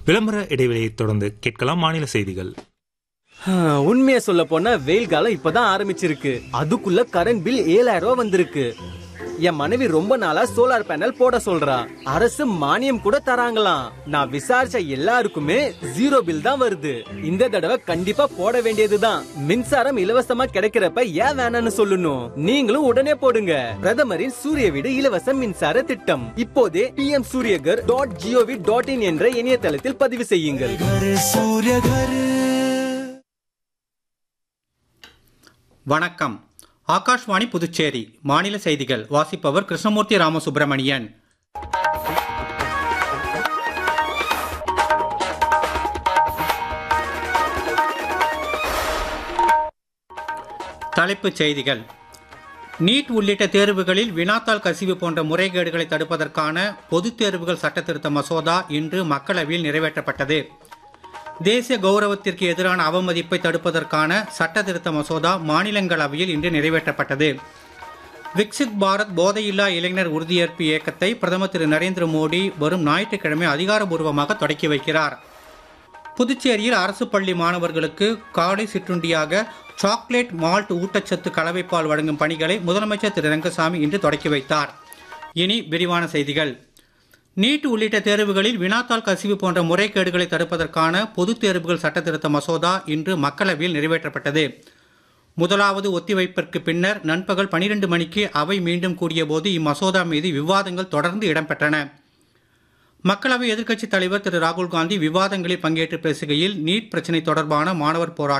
விளம்பர இடைவெளியை தொடர்ந்து கேட்கலாம் மாநில செய்திகள் உண்மையை சொல்ல போனா வெயில் காலம் இப்பதான் ஆரம்பிச்சிருக்கு அதுக்குள்ள கரண்ட் பில் ஏழாயிரம் ரூபாய் வந்திருக்கு என் மனைவி ரொம்ப நாளா சோலார் பேனல் போட சொல்றா அரசு மானியம் கூட தராங்களாம் நான் விசாரிச்ச எல்லாருக்குமே ஜீரோ பில் தான் வருது இந்த தடவை கண்டிப்பா போட வேண்டியதுதான் மின்சாரம் இலவசமா கிடைக்கிறப்ப ஏன் வேணாம்னு சொல்லணும் நீங்களும் உடனே போடுங்க பிரதமரின் சூரிய வீடு இலவச மின்சார திட்டம் இப்போதே PM Suryaghar dot G O V dot in என்ற இணையதளத்தில் பதிவு செய்யுங்கள் வணக்கம் ஆகாஷ்வாணி புதுச்சேரி மாநில செய்திகள் வாசிப்பவர் கிருஷ்ணமூர்த்தி ராமசுப்பிரமணியன் தலைப்புச் செய்திகள் நீட் உள்ளிட்ட தேர்வுகளில் வினாத்தாள் கசிவு போன்ற முறைகேடுகளை தடுப்பதற்கான பொதுத் தேர்வுகள் சட்டத்திருத்த மசோதா இன்று மக்களவையில் நிறைவேற்றப்பட்டது தேசிய கௌரவத்திற்கு எதிரான அவமதிப்பை தடுப்பதற்கான சட்ட திருத்த மசோதா மாநிலங்களவையில் இன்று நிறைவேற்றப்பட்டது விக்சித் பாரத் போதையில்லா இளைஞர் உறுதியேற்பு இயக்கத்தை பிரதமர் திரு நரேந்திர மோடி வரும் ஞாயிற்றுக்கிழமை அதிகாரபூர்வமாக தொடக்கி வைக்கிறார் புதுச்சேரியில் அரசு பள்ளி மாணவர்களுக்கு காலை சிற்றுண்டியாக சாக்லேட் மால்ட் ஊட்டச்சத்து கலவைப்பால் வழங்கும் பணிகளை முதலமைச்சர் திரு ரங்கசாமி இன்று தொடக்கி வைத்தார் இனி விரிவான செய்திகள் நீட் உள்ளிட்ட தேர்வுகளில் வினாத்தாள் கசிவு போன்ற முறைகேடுகளை தடுப்பதற்கான பொதுத் தேர்வுகள் சட்டத்திருத்த மசோதா இன்று மக்களவையில் நிறைவேற்றப்பட்டது முதலாவது ஒத்திவைப்பிற்கு பின்னர் நண்பகல் 12 மணிக்கு அவை மீண்டும் கூடியபோது இம்மசோதா மீது விவாதங்கள் தொடர்ந்து இடம்பெற்றன மக்களவை எதிர்க்கட்சித் தலைவர் திரு ராகுல் காந்தி விவாதங்களில் பங்கேற்று பேசுகையில் நீட் பிரச்சினை தொடர்பான மாணவர் போராட்டம்